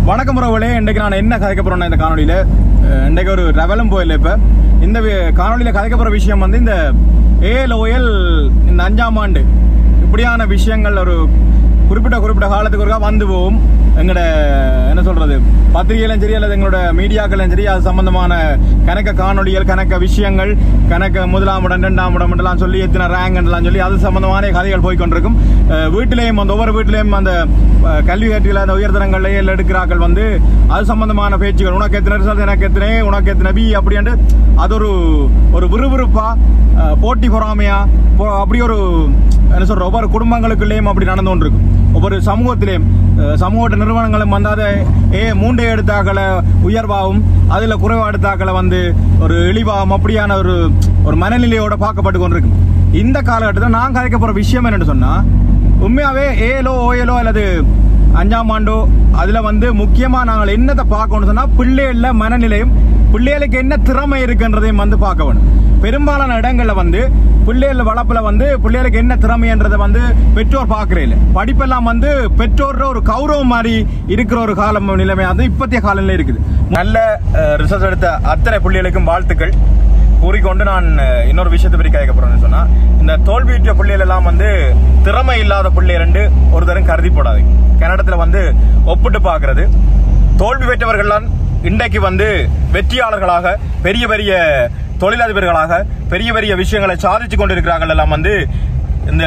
வணக்கம் உறவுகளே இன்றைக்கு நான் என்ன கதைக்க போறேன்னா இந்த காணொலியில அஹ், இன்றைக்கு ஒரு ரெவலும் போயில இப்ப இந்த வி- காணொலியில கதைக்க போற விஷயம் வந்து இந்த ஏஎல் ஓஎல் இந்த அஞ்சாம் ஆண்டு இப்படியான விஷயங்கள் ஒரு குறிப்பிட்ட குறிப்பிட்ட காலத்துக்கு ஒருக்கா வந்து போகும் எங்களோட என்ன சொல்றது பத்திரிகையிலும் சரி அல்லது எங்களோட மீடியாக்களும் சரி அது சம்பந்தமான கணக்க காணொளிகள் கணக்க விஷயங்கள் கணக்க முதலாம் இடம் இரண்டாம் இடம் எல்லாம் சொல்லி எத்தனை ரேங்க் எல்லாம் சொல்லி அது சம்பந்தமான கதைகள் போய் கொண்டிருக்கும் அஹ் வீட்டிலேயும் அந்த ஒவ்வொரு வீட்டிலேயும் அந்த அஹ், கல்வி கட்டில அந்த உயர்தரங்கள்ல எடுக்கிறார்கள் வந்து அது சம்பந்தமான பேச்சுகள் உனக்கு எத்தனை ரிசல்ட் எனக்கு எத்தனை உனக்கு எத்தனை பி அப்படின்ட்டு அது ஒரு ஒரு விறுவிறுப்பா அஹ், போட்டி பொறாமையா பொ- அப்படி ஒரு என்ன சொல்ற ஒவ்வொரு குடும்பங்களுக்குள்ளேயும் அப்படி நடந்து கொண்டிருக்கும் ஒவ்வொரு சமூகத்திலேயும் அஹ், சமூக நிறுவனங்களும் வந்து அதை ஏ மூண்டை எடுத்தாக்களை உயர்வாகவும் அதுல குறைவா எடுத்தாக்களை வந்து ஒரு இழிவாகவும் அப்படியான ஒரு ஒரு மனநிலையோட பார்க்கப்பட்டு கொண்டிருக்கும் இந்த காலகட்டத்தில் நான் கதைக்க போற விஷயம் என்னன்னு சொன்னா உண்மையாவே ஏலோ ஓயலோ அல்லது அஞ்சாம் ஆண்டோ அதுல வந்து முக்கியமா நாங்கள் என்னத்தை பார்க்கணும்னு சொன்னா பிள்ளைகள மனநிலையும் பிள்ளைகளுக்கு என்ன திறமை இருக்குன்றதையும் வந்து பார்க்க வேணும் பெரும்பாலான இடங்கள்ல வந்து பிள்ளைகள் வளர்ப்புல வந்து பிள்ளைகளுக்கு என்ன திறமைன்றதை வந்து பெற்றோர் பார்க்கறே இல்லை படிப்பெல்லாம் வந்து பெற்றோர் ஒரு கௌரவம் மாதிரி இருக்கிற ஒரு காலம் நிலைமை அது இப்பத்திய காலநிலை இருக்குது நல்ல ரிசல்ட் எடுத்த அத்தனை பிள்ளைகளுக்கும் வாழ்த்துக்கள் கூறிக்கொண்டு நான் அஹ், இன்னொரு விஷயத்தை பற்றி கேட்க போறேன்னு சொன்னா இந்த தோல்வியுற்ற பிள்ளைகள் எல்லாம் வந்து திறமை இல்லாத பிள்ளை ரெண்டு ஒரு தரம் கருதி போடாது கன்னடத்துல வந்து ஒப்பிட்டு பார்க்கிறது தோல்வி பெற்றவர்கள்லாம் இன்றைக்கு வந்து வெற்றியாளர்களாக பெரிய பெரிய தொழிலதிபர்களாக பெரிய பெரிய விஷயங்களை சாதிச்சு கொண்டிருக்கிறார்கள் எல்லாம் வந்து இந்த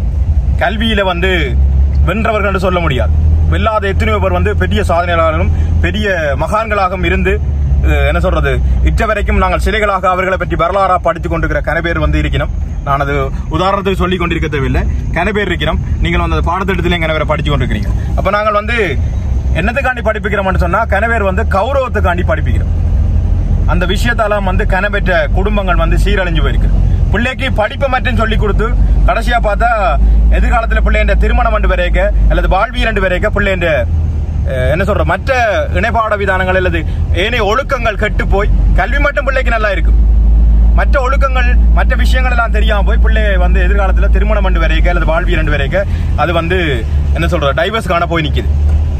கல்வியில வந்து வென்றவர்கள் என்று சொல்ல முடியாது வெல்லாத எத்தனையோ பேர் வந்து பெரிய சாதனையாளர்களும் பெரிய மகான்களாகவும் இருந்து அஹ், என்ன சொல்றது இற்ற வரைக்கும் நாங்கள் சிலைகளாக அவர்களை பற்றி வரலாறா படித்துக் கொண்டிருக்கிற கன பேர் வந்து இருக்கணும் நான் அது உதாரணத்துக்கு சொல்லிக் கொண்டிருக்க தேவையில்லை கன பேர் இருக்கணும் நீங்கள் வந்து அந்த பாடத்திட்டத்திலே கன பேரை படிச்சு கொண்டிருக்கிறீங்க அப்ப நாங்கள் வந்து என்னத்துக்காண்டி படிப்பிக்கிறோம்னு சொன்னா கன பேர் வந்து கௌரவத்துக்காண்டி படிப்பிக்கிறோம் அந்த விஷயத்தால வந்து கனபெற்ற குடும்பங்கள் வந்து சீரழிஞ்சு போயிருக்கு பிள்ளைக்கு படிப்பை மட்டும் சொல்லி கொடுத்து கடைசியா பார்த்தா எதிர்காலத்துல பிள்ளைன்ற திருமணம் ரெண்டு வரைக்க அல்லது வாழ்வி ரெண்டு வரைக்க பிள்ளைன்ற அஹ், என்ன சொல்ற மற்ற இணைப்பாட விதானங்கள் அல்லது ஏனைய ஒழுக்கங்கள் கெட்டு போய் கல்வி மட்டும் பிள்ளைக்கு நல்லா இருக்கும் மற்ற ஒழுக்கங்கள் மற்ற விஷயங்கள் எல்லாம் தெரியாம போய் பிள்ளை வந்து எதிர்காலத்துல திருமணம் ரெண்டு வரைக்க அல்லது வாழ்வி ரெண்டு வரைக்க அது வந்து என்ன சொல்ற டைவர்ஸ் காண போய் நிக்குது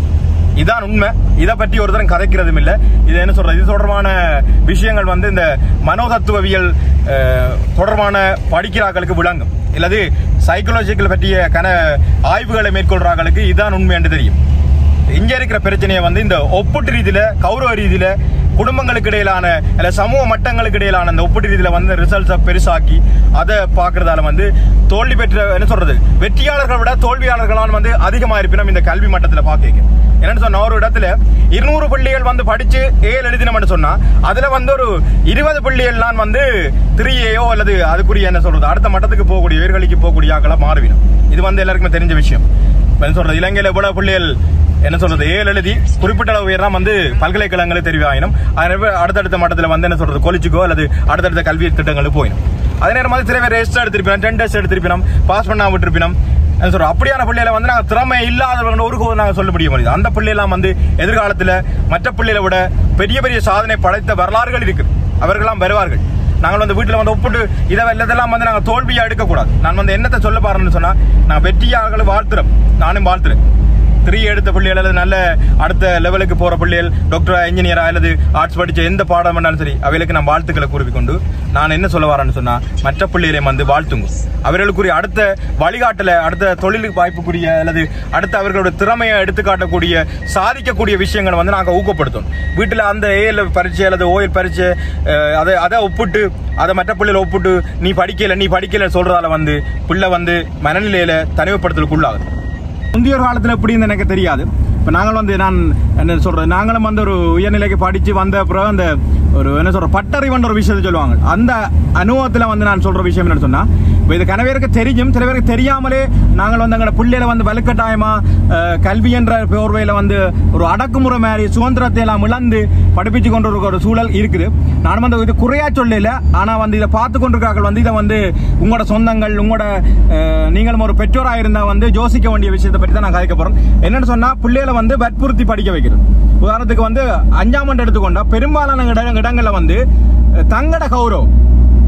இதான் உண்மை இதை பற்றி ஒரு தரம் கதைக்கிறதும் இல்ல இது என்ன சொல்றது இது தொடர்பான விஷயங்கள் வந்து இந்த மனோதத்துவவியல் அஹ், தொடர்பான படிக்கிறார்களுக்கு விளங்கும் இல்லது சைக்கோலஜிக்கல் பற்றிய கன ஆய்வுகளை மேற்கொள்றார்களுக்கு இதுதான் உண்மை என்று தெரியும் இங்க இருக்கிற பிரச்சனையை வந்து இந்த ஒப்பீட்டு ரீதியில கௌரவ ரீதியில குடும்பங்களுக்கு இடையிலான இல்ல சமூக மட்டங்களுக்கு இடையிலான அந்த ஒப்பீட்டு ரீதியில வந்து ரிசல்ட்ஸை பெருசாக்கி அதை பாக்குறதால வந்து தோல்வி பெற்ற என்ன சொல்றது வெற்றியாளர்களை விட தோல்வியாளர்களான வந்து அதிகமா இருப்பினும் இந்த கல்வி மட்டத்துல பாக்க என்னன்னு சொன்னா ஒரு இடத்துல இருநூறு பள்ளிகள் வந்து படிச்சு ஏழு எழுதினோம்னு சொன்னா அதுல வந்து ஒரு இருபது பள்ளிகள்லாம் வந்து த்ரீ ஏயோ அல்லது அதுக்குரிய என்ன சொல்றது அடுத்த மட்டத்துக்கு போகக்கூடிய உயர்கல்விக்கு போகக்கூடிய ஆக்களா மாறிவிடும் இது வந்து எல்லாருக்குமே தெரிஞ்ச விஷயம் இப்ப என்ன சொல்றது இலங்கையில இவ்வளவு பிள்ளைகள் என்ன சொல்றது ஏழு எழுதி குறிப்பிட்ட அளவு உயரம் வந்து பல்கலைக்கழகங்களே தெரிவாயினும் அதனால அடுத்தடுத்த மட்டத்துல வந்து என்ன சொல்றது கொலிச்சுக்கோ அல்லது அடுத்தடுத்த கல்வி திட்டங்களுக்கு போயிடும் அதே நேரம் வந்து சில பேர் ரெஸ்ட் எடுத்திருப்பினோம் டென் டெஸ்ட் எடுத்திருப்பினோம் பாஸ் பண்ணா விட்டுருப்பினோம் என்ன சொல்றோம் அப்படியான பிள்ளைகளை வந்து நாங்க திறமை இல்லாதவங்க ஒரு கோவம் நாங்க சொல்ல முடியும் அந்த பிள்ளைலாம் வந்து எதிர்காலத்துல மற்ற பிள்ளைகளை விட பெரிய பெரிய சாதனை படைத்த வரலாறுகள் இருக்கு அவர்கள்லாம் வருவார்கள் நாங்கள் வந்து வீட்டில் வந்து ஒப்பிட்டு இதை இதெல்லாம் வந்து நாங்கள் தோல்வியா எடுக்கக்கூடாது நான் வந்து என்னத்தை சொல்ல பாருன்னு சொன்னா நான் வெற்றியாளர்களை வாழ்த்துறேன் நானும் வாழ்த்துறேன் த்ரீ எடுத்த பிள்ளைகள் அல்லது நல்ல அடுத்த லெவலுக்கு போற பிள்ளைகள் டாக்டரா இன்ஜினியரா அல்லது ஆர்ட்ஸ் படிச்ச எந்த பாடம் வேணாலும் சரி அவைகளுக்கு நான் வாழ்த்துக்களை கூறிக்கொண்டு நான் என்ன சொல்ல வரேன்னு சொன்னா மற்ற பிள்ளைகளையும் வந்து வாழ்த்துங்க அவர்களுக்குரிய அடுத்த வழிகாட்டல அடுத்த தொழிலுக்கு வாய்ப்புக்குரிய அல்லது அடுத்த அவர்களோட திறமையை எடுத்து காட்டக்கூடிய சாதிக்கக்கூடிய விஷயங்களை வந்து நாங்கள் ஊக்கப்படுத்தணும் வீட்டில் அந்த ஏஎல் பரீட்சை அல்லது ஓஎல் பரீட்சை அஹ், அதை அதை ஒப்பிட்டு அதை மற்ற பிள்ளைகளை ஒப்பிட்டு நீ படிக்கல நீ படிக்கல சொல்றதால வந்து பிள்ளை வந்து மனநிலையில தனிமைப்படுத்தலுக்கு உள்ளாகுது முந்தைய ஒரு காலத்துல எப்படின்னு எனக்கு தெரியாது இப்ப நாங்கள் வந்து நான் என்ன சொல்றது நாங்களும் வந்து ஒரு உயர்நிலைக்கு படிச்சு வந்த அப்புறம் அந்த ஒரு என்ன சொல்ற பட்டறிவன்ற ஒரு விஷயத்தை சொல்லுவாங்க அந்த அனுபவத்துல வந்து நான் சொல்ற விஷயம் என்னன்னு சொன்னா இப்ப இது கனவேருக்கு தெரியும் சில பேருக்கு தெரியாமலே நாங்கள் வந்து எங்களோட பிள்ளைகளை வந்து வலுக்கட்டாயமா அஹ், கல்வி என்ற போர்வையில வந்து ஒரு அடக்குமுறை மாதிரி சுதந்திரத்தை எல்லாம் இழந்து படிப்பிச்சு கொண்டு இருக்க ஒரு சூழல் இருக்குது நான் வந்து இது குறையா சொல்லல ஆனா வந்து இதை பார்த்து கொண்டிருக்கார்கள் வந்து இதை வந்து உங்களோட சொந்தங்கள் உங்களோட அஹ், நீங்களும் ஒரு பெற்றோரா இருந்தா வந்து யோசிக்க வேண்டிய விஷயத்தை பற்றி தான் நான் கதைக்க போறேன் என்னன்னு சொன்னா பிள்ளைகளை வந்து வற்புறுத்தி படிக்க வைக்கிறது உதாரணத்துக்கு வந்து அஞ்சாம் ஆண்டு எடுத்துக்கொண்டா பெரும்பாலான இட- இடங்கள்ல வந்து அஹ், தங்கட கௌரவம்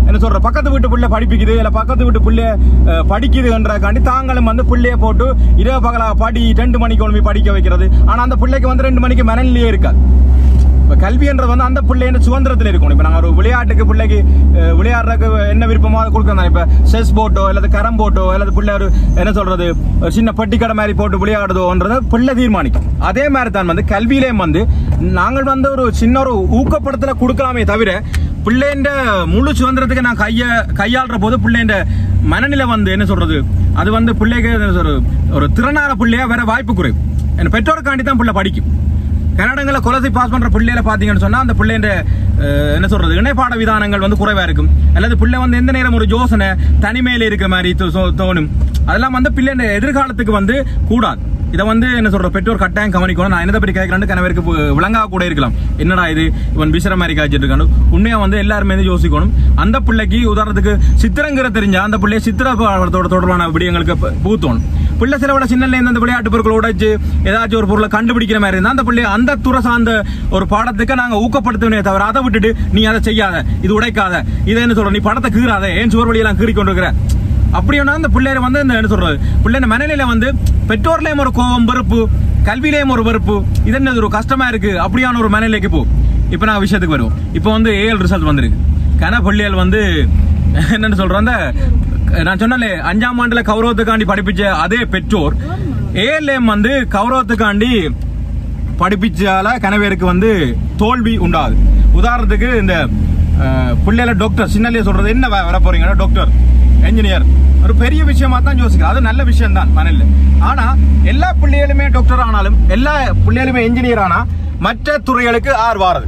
என்ன சொல்ற பக்கத்து வீட்டு பிள்ளை படிப்பிக்குது இல்ல பக்கத்து வீட்டு பிள்ளை அஹ், படிக்குதுன்றக்காண்டி தாங்களும் வந்து பிள்ளைய போட்டு இரவு பகலா படி ரெண்டு மணிக்கு ஒழுங்கி படிக்க வைக்கிறது ஆனா அந்த பிள்ளைக்கு வந்து ரெண்டு மணிக்கு மனநிலையே இருக்காது இப்ப கல்வின்றது வந்து அந்த பிள்ளைன்ற சுதந்திரத்தில் இருக்கணும் இப்ப நாங்க ஒரு விளையாட்டுக்கு பிள்ளைக்கு அஹ், விளையாடுறதுக்கு என்ன விருப்பமோ அதை கொடுக்கணும் இப்ப செஸ் போட்டோ அல்லது கரம் போட்டோ அல்லது பிள்ளை ஒரு என்ன சொல்றது ஒரு சின்ன பெட்டிக்கடை மாதிரி போட்டு விளையாடுதோன்றத பிள்ளை தீர்மானிக்கும் அதே மாதிரி தான் வந்து கல்வியிலேயும் வந்து நாங்கள் வந்து ஒரு சின்ன ஒரு ஊக்கப்படுத்தல கொடுக்கலாமே தவிர பிள்ளைன்ற முழு சுதந்திரத்துக்கு நான் கைய கையாளுற போது பிள்ளைன்ற மனநிலை வந்து என்ன சொல்றது அது வந்து பிள்ளைக்கு என்ன சொல்றது, ஒரு திறனான பிள்ளையா வேற வாய்ப்பு குறைவு என் பெற்றோருக்காண்டி தான் பிள்ளை படிக்கும் கன்னடங்களில் குலத்தை பாஸ் பண்ற பிள்ளையில பாத்தீங்கன்னு சொன்னா அந்த பிள்ளைன்ற அஹ், என்ன சொல்றது இணைப்பாட விதானங்கள் வந்து குறைவா இருக்கும் அல்லது பிள்ளை வந்து எந்த நேரம் ஒரு யோசனை தனிமையில இருக்கிற மாதிரி தோ- தோ- தோணும் அதெல்லாம் வந்து பிள்ளைன்ற எதிர்காலத்துக்கு வந்து கூடாது இதை வந்து என்ன சொல்ற பெற்றோர் கட்டாயம் கவனிக்கணும் நான் என்னதை பற்றி கேட்கறேன்னு கணவருக்கு விளங்கா கூட இருக்கலாம் என்னடா இது இவன் பிசர மாதிரி காய்ச்சிட்டு இருக்கானு உண்மையா வந்து எல்லாருமே வந்து யோசிக்கணும் அந்த பிள்ளைக்கு உதாரணத்துக்கு சித்திரங்கிற தெரிஞ்சா அந்த பிள்ளைய சித்திர பாடத்தோட தொடர்பான விடயங்களுக்கு ப- பூத்தோணும் பிள்ளை சில விட சின்னல இருந்து அந்த விளையாட்டு பொருட்களை உடைச்சு ஏதாச்சும் ஒரு பொருளை கண்டுபிடிக்கிற மாதிரி இருந்தா அந்த பிள்ளை அந்த துறை சார்ந்த ஒரு பாடத்துக்கு நாங்க ஊக்கப்படுத்தவே தவிர அதை விட்டுட்டு நீ அதை செய்யாத இது உடைக்காத இதை என்ன சொல்ற நீ படத்தை கீறாத ஏன் சுவர் வழியெல்லாம் கீறி கொண்டிருக்கிற அப்படின்னா அந்த பிள்ளைய வந்து இந்த என்ன சொல்றது பிள்ளைங்க மனநிலையில வந்து பெற்றோர்லயும் ஒரு கோபம் வெறுப்பு கல்வியிலேயும் ஒரு வெறுப்பு இது என்னது ஒரு கஷ்டமா இருக்கு அப்படியான ஒரு மனநிலைக்கு போ இப்போ நான் விஷயத்துக்கு வருவோம் இப்போ வந்து ஏஎல் ரிசல்ட் வந்திருக்கு கன பள்ளிகள் வந்து என்னன்னு சொல்றோம் அந்த நான் சொன்னலே அஞ்சாம் ஆண்டுல கௌரவத்துக்காண்டி படிப்பிச்ச அதே பெற்றோர் ஏஎல்எம் வந்து கௌரவத்துக்காண்டி படிப்பிச்சால கனவேருக்கு வந்து தோல்வி உண்டாகுது உதாரணத்துக்கு இந்த அஹ், பிள்ளைல டாக்டர் சின்னலே சொல்றது என்ன வ- வர போறீங்கன்னா டாக்டர் என்ஜினியர் ஒரு பெரிய விஷயமா தான் யோசிக்கிறேன் அது நல்ல விஷயம் தான் மனநிலை ஆனா எல்லா பிள்ளைகளுமே டாக்டர் ஆனாலும் எல்லா பிள்ளைகளுமே என்ஜினியர் ஆனா மற்ற துறைகளுக்கு ஆர் வாரது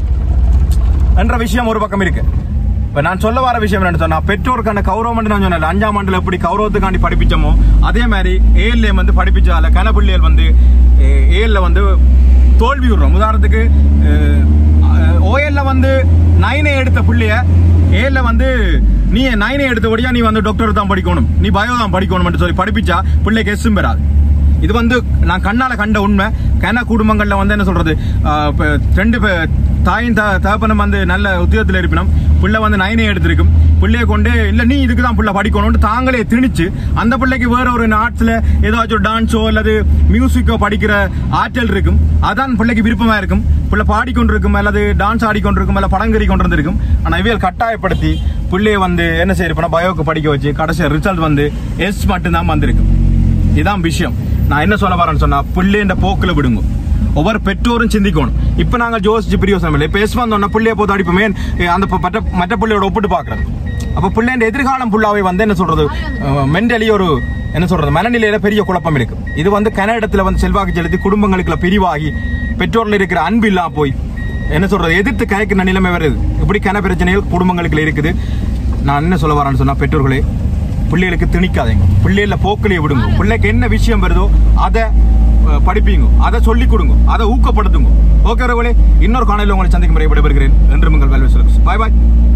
என்ற விஷயம் ஒரு பக்கம் இருக்கு இப்ப நான் சொல்ல வர விஷயம் என்னன்னு சொன்னா பெற்றோருக்கான கௌரவம் நான் சொன்னேன் அஞ்சாம் ஆண்டுல எப்படி கௌரவத்துக்காண்டி படிப்பிச்சோமோ அதே மாதிரி ஏஎல்ஏ வந்து படிப்பிச்சால கனபிள்ளைகள் வந்து ஏஎல்ல வந்து தோல்வி விடுறோம் உதாரணத்துக்கு ஓஎல்ல வந்து நைனை எடுத்த பிள்ளைய ஏல வந்து நீ நைனை எடுத்தபடியா நீ வந்து டாக்டர் தான் படிக்கணும் நீ பயோ தான் படிக்கணும் சொல்லி படிப்பிச்சா பிள்ளைக்கு எஸ்ஸும் பெறாது இது வந்து நான் கண்ணால கண்ட உண்மை கன குடும்பங்கள்ல வந்து என்ன சொல்றது ஆஹ் இப்ப ரெண்டு பே- தாயும் த- தகப்பனும் வந்து நல்ல உத்தியோகத்தில் இருப்பினும் பிள்ளை வந்து நைனே எடுத்திருக்கும் பிள்ளைய கொண்டு இல்ல நீ இதுக்கு தான் பிள்ளை படிக்கணும்னு தாங்களே திணிச்சு அந்த பிள்ளைக்கு வேற ஒரு ஆர்ட்ஸ்ல ஏதாச்சும் ஒரு டான்ஸோ அல்லது மியூசிக்கோ படிக்கிற ஆற்றல் இருக்கும் அதான் பிள்ளைக்கு விருப்பமா இருக்கும் பிள்ளை பாடிக்கொண்டிருக்கும் அல்லது டான்ஸ் ஆடிக்கொண்டிருக்கும் அல்ல படங்கறி கொண்டிருந்திருக்கும் ஆனா இவியல் கட்டாயப்படுத்தி பிள்ளைய வந்து என்ன செய்யறப்பனா பயோக்கு படிக்க வச்சு கடைசி ரிசல்ட் வந்து எஸ் மட்டும்தான் வந்திருக்கு இதான் விஷயம் நான் என்ன சொல்ல வரேன்னு சொன்னா பிள்ளைன்ற போக்குல விடுங்க ஒவ்வொரு பெற்றோரும் சிந்திக்கணும் இப்ப நாங்க யோசிச்சு பிரியோசனம் இல்லை இப்ப எஸ் வந்தோம்னா பிள்ளைய போது அடிப்போமே ஏ, அந்த ப- மற்ற மற்ற பிள்ளையோட ஒப்பிட்டு பாக்குறது அப்ப பிள்ளைன்ற எதிர்காலம் ஃபுல்லாவே வந்து என்ன சொல்றது மென்டலி ஒரு என்ன சொல்றது மனநிலையில பெரிய குழப்பம் இருக்கு இது வந்து கனடத்துல வந்து செல்வாக்கு செலுத்தி குடும்பங்களுக்குள்ள பிரிவாகி பெற்றோர்ல இருக்கிற அன்பு இல்லாம போய் என்ன சொல்றது எதிர்த்து கயக்கிற நிலைமை வருது இப்படி கன பிரச்சனைகள் குடும்பங்களுக்குள்ள இருக்குது நான் என்ன சொல்ல வரேன்னு சொன்னா பெற்றோர்களே பிள்ளைகளுக்கு திணிக்காதீங்க பிள்ளைகள போக்கிலேயே விடுங்க பிள்ளைக்கு என்ன விஷயம் வருதோ அதை அஹ், படிப்பீங்க அதை சொல்லிக் கொடுங்க அதை ஊக்கப்படுத்துங்க ஓகே ரவலே இன்னொரு காலையில் உங்களை சந்திக்கும் முறை விடைபெறுகிறேன் என்று உங்கள் வெல்வெஸ் பாய் பாய்